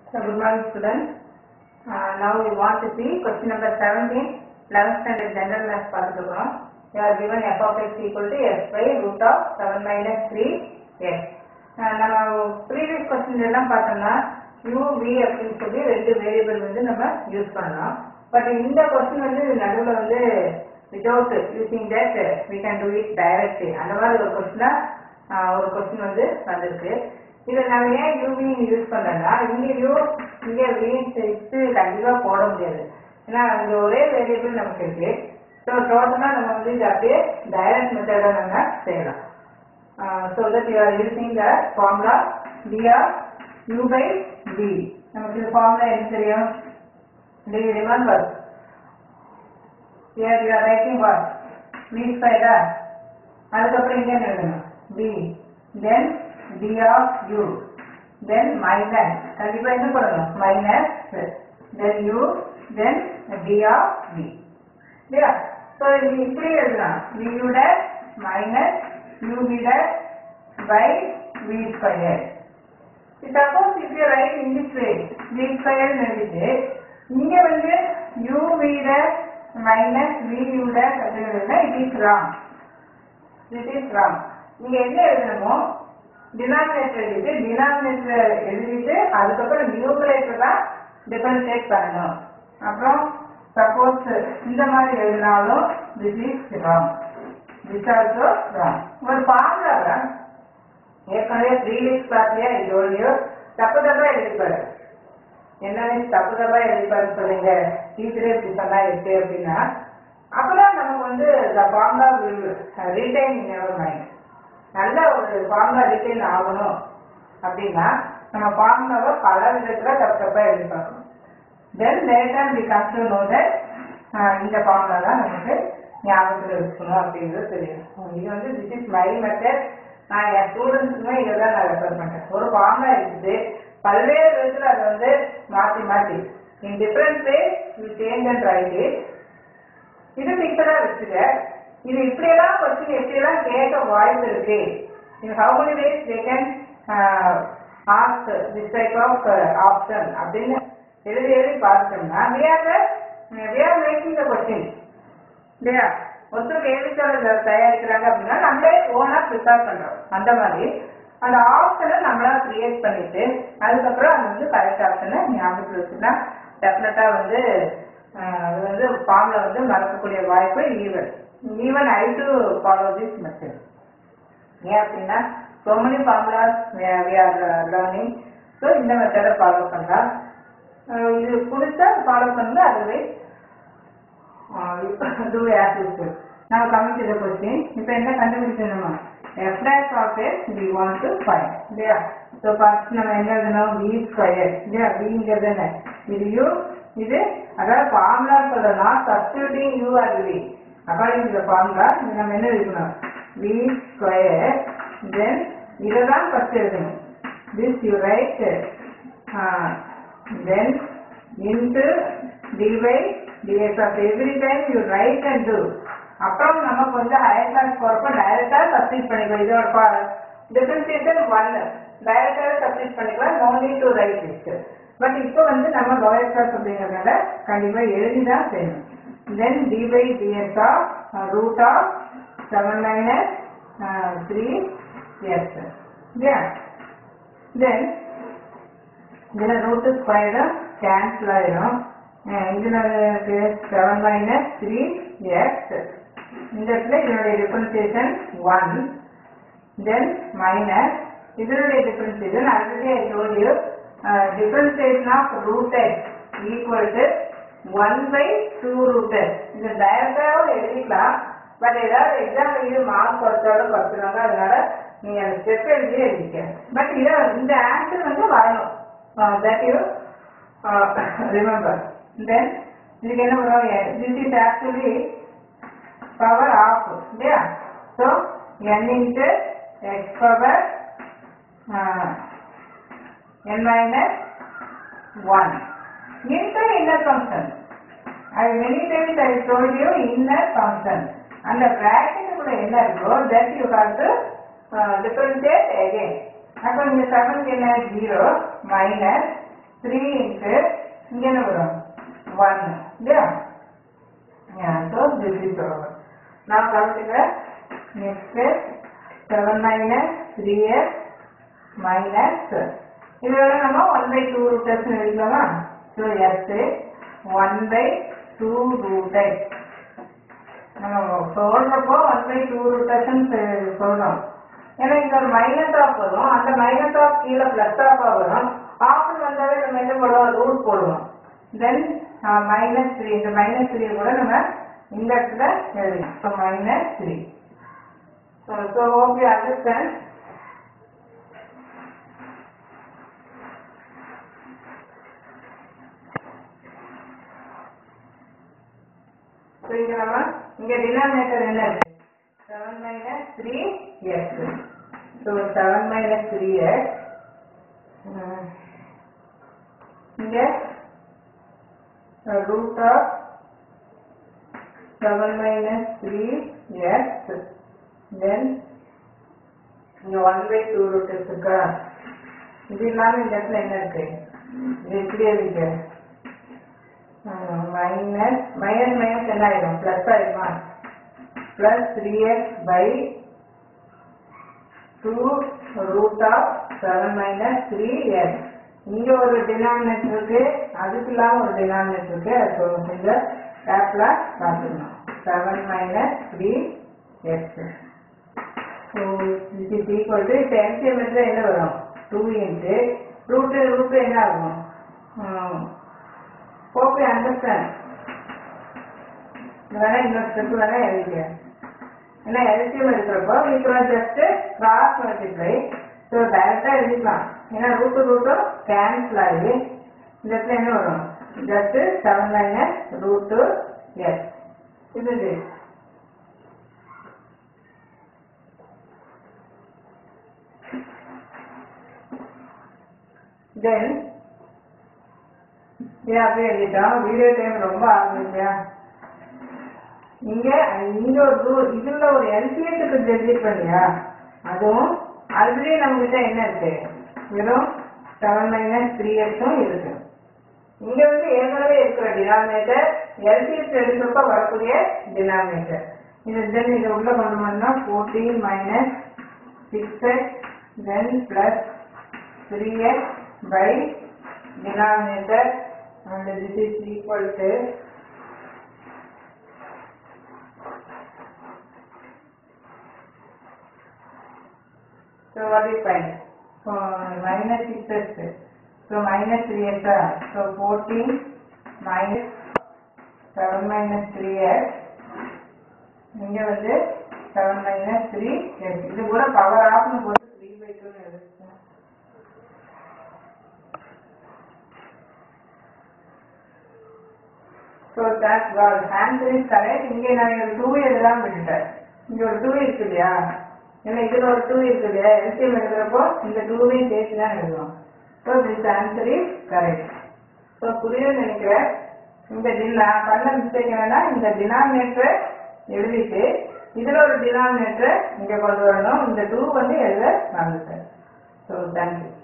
So good morning students. Uh, now we want to see question number 17, 11th standard general math பார்த்துக்கிறோம். You are given f of x equal to s by root of 7 minus 3 x. Uh, நம்ம previous question எல்லாம் பார்த்தோம்னா u, v அப்படின்னு சொல்லி ரெண்டு variable வந்து நம்ம use பண்ணலாம் பட் இந்த கொஸ்டின் வந்து நடுவில் வந்து without using that we can do it directly அந்த மாதிரி ஒரு கொஸ்டினா ஒரு கொஸ்டின் வந்து வந்திருக்கு இதை நம்ம ஏன் யூவி யூஸ் பண்ணலன்னா இங்க யூ இங்க வி சேர்த்து கண்டிப்பா போட முடியாது ஏன்னா அங்க ஒரே வேரியபிள் நமக்கு இருக்கு ஸோ டோட்டலா நம்ம வந்து இது அப்படியே டைரக்ட் மெத்தட நம்ம செய்யலாம் so that you are using the formula D R U by D நமக்கு இந்த ஃபார்முலா என்ன தெரியும் D remember here you are writing what v square அதுக்கப்புறம் இங்க என்ன எழுதணும் b then d of u then minus கண்டிப்பா என்ன போடணும் minus then u then d of v இல்லையா ஸோ இது இப்படி எழுதலாம் vu dash minus uv dash by v square suppose if you write in this way v square எழுதிட்டு இங்க வந்து uv dash minus vu dash அப்படிங்கிறது it is wrong this is wrong நீங்க என்ன எழுதணுமோ டினாமினேட்டர் எழுதிட்டு டினாமினேட்டர் எழுதிட்டு அதுக்கப்புறம் நியூமரேட்டர் தான் டிஃபரன்ஷியேட் பண்ணணும் அப்புறம் சப்போஸ் இந்த மாதிரி எழுதினாலும் this is wrong this also wrong ஒரு ஃபார்முலாவை ஏற்கனவே ப்ரீவியஸ் கிளாஸ்லயே இதோடய தப்பு தப்பா எழுதிப்பாரு என்ன தப்பு தப்பா எழுதிப்பாரு சொல்லுங்க டீச்சரே இப்படி சொன்னா இருக்கு அப்படின்னா அப்பதான் நமக்கு வந்து the formula will retain in our mind நல்ல ஒரு ஃபார்முலா ரிட்டைன் ஆகணும் அப்படின்னா நம்ம ஃபார்முலாவை பல விதத்துல தப்பு தப்பா எழுதி பார்க்கணும் then later we come to know that இந்த ஃபார்முலா தான் நமக்கு ஞாபகத்தில் இருக்கணும் அப்படிங்கிறது தெரியும் இது வந்து திஸ் இஸ் மை மெத்தட் நான் என் ஸ்டூடெண்ட்ஸுக்குமே இதை தான் நான் ரெஃபர் பண்ணுறேன் ஒரு ஃபார்முலா இருக்குது பல்வேறு விதத்தில் அதை வந்து மாற்றி மாற்றி in different way you change and write it இது பிக்சரா வச்சுக்க இது இப்படியெல்லாம் கொஸ்டின் எப்படியெல்லாம் கேட்க வாய்ப்பு இருக்கு in how many ways they can uh, ask this type of uh, option அப்படின்னு எழுதி எழுதி பார்த்துட்டோம்னா we are the we are making the question இல்லையா ஒருத்தர் கேள்வித்தாளர் தயாரிக்கிறாங்க அப்படின்னா நம்மளே ஓனா ப்ரிப்பேர் பண்றோம் அந்த மாதிரி அந்த ஆப்ஷனை நம்மளா கிரியேட் பண்ணிட்டு அதுக்கப்புறம் அது வந்து கரெக்ட் ஆப்ஷனை ஞாபகத்தில் வச்சுன்னா டெஃபினட்டா வந்து ஆஹ், அது வந்து ஃபார்ம்ல வந்து மறக்கக்கூடிய வாய்ப்பு even even I do follow this method ஏன் அப்படின்னா so many formulas we are we are, uh, learning so இந்த மெத்தடை ஃபாலோ பண்ணலாம் அஹ் இது புதுசா ஃபாலோ பண்ணல அதுவே do as usual now coming to the question இப்போ என்ன கண்டுபிடிக்கணுமா f dash of x we want to find இல்லையா ஸோ ஃபர்ஸ்ட் நம்ம என்ன எழுதணும் v ஸ்கொயர் இல்லையா vங்கிறது என்ன இது u இது அதாவது ஃபார்முலா சொல்லலாம் substituting u or v according to the formula இது நம்ம என்ன எழுதணும் v ஸ்கொயர் தென் இதை தான் ஃபர்ஸ்ட் எழுதணும் this you write uh, then into dy dx of every time you write and do அப்புறம் நமக்கு வந்து ஹையர் கிளாஸ் போறப்ப டைரக்டா சப்ஸ்டிட் பண்ணிக்கலாம் இதோட டிஃபரன்சியேஷன் ஒன் டைரக்டாவே சப்ஸ்டிட் பண்ணிக்கலாம் no need to write it but இப்போ வந்து நம்ம லோயர் கிளாஸ் அப்படிங்கறதுனால கண்டிப்பா எழுதி தான் செய்யணும் then dy dx of root of 7 minus uh, 3 yes yeah then இதுல ரூட் ஸ்கொயரும் கேன்சல் ஆயிரும் அஹ் இதுல இருக்கு செவன் மைனஸ் த்ரீ எக்ஸ் இந்த இடத்துல இதனுடைய டிஃபரன்சியேஷன் ஒன் தென் மைனஸ் இதனுடைய differentiation already I told you differentiation of root x equal to one by two root x இது டைரக்டாகவும் எழுதிக்கலாம் பட் ஏதாவது எக்ஸாம்பிள் இது மார்க் குறைச்சாலும் குறைச்சிருவாங்க அதனால நீங்க அந்த ஸ்டெப் எழுதி எழுதிக்க பட் இதை இந்த ஆன்சர் வந்து வரணும் தட் யூ ரிமெம்பர் தென் இதுக்கு என்ன பண்ணுவோம் this is actually power of இல்லையா so N into x power N minus one into inner function I many times I told you inner function. அந்த bracket கூட என்ன இருக்கோ that you have to uh, differentiate again. அப்போ இங்க seven என்ன zero minus three into இங்க என்ன வரும் ஒன் இல்லையா ஸோ திஸ் இஸ் ஓவர் நான் கவனிச்சுக்க next seven minus three x minus இதோட நம்ம one by two root x எழுதிக்கலாமா so x one by two root x நம்ம சொல்றப்போ ஒன் பை டூ ரூட் எக்ஸ்ன்னு சொல்றோம் ஏன்னா இங்க ஒரு மைனஸ் ஆஃப் வரும் அந்த மைனஸ் ஆஃப் கீழே பிளஸ் ஆஃபா வரும் ஆஃப்னு வந்தாவே நம்ம என்ன பண்ணுவோம் ரூட் போடுவோம் தென் மைனஸ் த்ரீ இந்த மைனஸ் த்ரீ கூட நம்ம இந்த இடத்துல எழுதலாம் so minus three so so okay understand so இங்க நம்ம இங்க டினாமினேட்டர் என்ன இருக்கு seven minus three x so seven minus three x இங்க root of seven minus three x then இங்க ஒன் பை டூ ரூட் இருக்கா இது இல்லாம இந்த இடத்துல என்ன இருக்கு இது எப்படி இருக்கு மைனஸ் மைனஸ் மைனஸ் என்ன ஆயிடும் பிளஸ் ஆயிடுமா plus three x by two root of seven minus three x இங்க ஒரு டினாமினேட்டர் இருக்கு அதுக்கு இல்லாம ஒரு டினாமினேட்டர் இருக்கு அது கொஞ்சம் கேப்ல பார்த்துக்கணும் seven minus three x so இது இஸ் ஈக்குவல் டு இப்போ எல்சிஎம் என்ன வரும் டூ இன்ட்டு ரூட்டு ரூட்டு என்ன ஆகும் ஓகே அண்டர்ஸ்டாண்ட் வேணா இன்னொரு ஸ்டெப் வேணா எழுதிக்க ஏன்னா எல்சிஎம் இருக்கிறப்போ இப்போ ஜஸ்ட் கிராஸ் மல்டிப்ளை ஸோ டைரக்டாக எழுதிக்கலாம் ஏன்னா ரூட்டு ரூட்டும் கேன்சல் ஆகி இந்த இடத்துல என்ன வரும் ஜஸ்ட் செவன் மைனஸ் ரூட்டு எஸ் இது இது தென் இது அப்படியே எழுதிட்டோம் வீடியோ டைம் ரொம்ப ஆகுது இல்லையா இங்க இங்க ஒரு ரூ- இதுல ஒரு எல்சிஎத்துக்கு டெலிட் பண்ணியா அதுவும் ஆல்ரெடி நம்ம கிட்ட என்ன இருக்கு வெறும் செவன் மைனஸ் த்ரீ எக்ஸும் இருக்கு இங்க வந்து ஏற்கனவே இருக்கிற டினாமினேட்டர் எல்சிஎஸ் எடுக்கிறப்ப வரக்கூடிய டினாமினேட்டர் இது தென் இதை உள்ள கொண்டு வந்தோம்னா fourteen minus six x then plus three x by denominator and this is equal to So what is fine? So minus six x. So minus three x. ah. So fourteen minus seven minus three x. இங்க வந்து seven minus three X இது கூட power ஆஃப்னு போட்டு three by டூன்னு எழுதுச்சேன் so that call answer is correct இங்கே நான் ஒரு டூ எழுதாம விட்டுட்டேன் இங்க ஒரு டூ இருக்கு இல்லையா ஏன்னா இதுல ஒரு டூ இருக்கு இல்லையா எல்சிஎம் எழுதுறப்போ இந்த டூவையும் சேர்த்து தான் எழுதுவோம் so this answer is correct so புரியுதுன்னு நினைக்கிறேன் இந்த டின் நான் பண்ண மிஸ்டேக் என்னன்னா இந்த டினாமினேட்டர் எழுதிட்டு இதுல ஒரு டினாமினேட்டர் இங்க கொண்டு வரணும் இந்த டூ வந்து எழுத மறந்துட்டேன் ஸோ தேங்க்யூ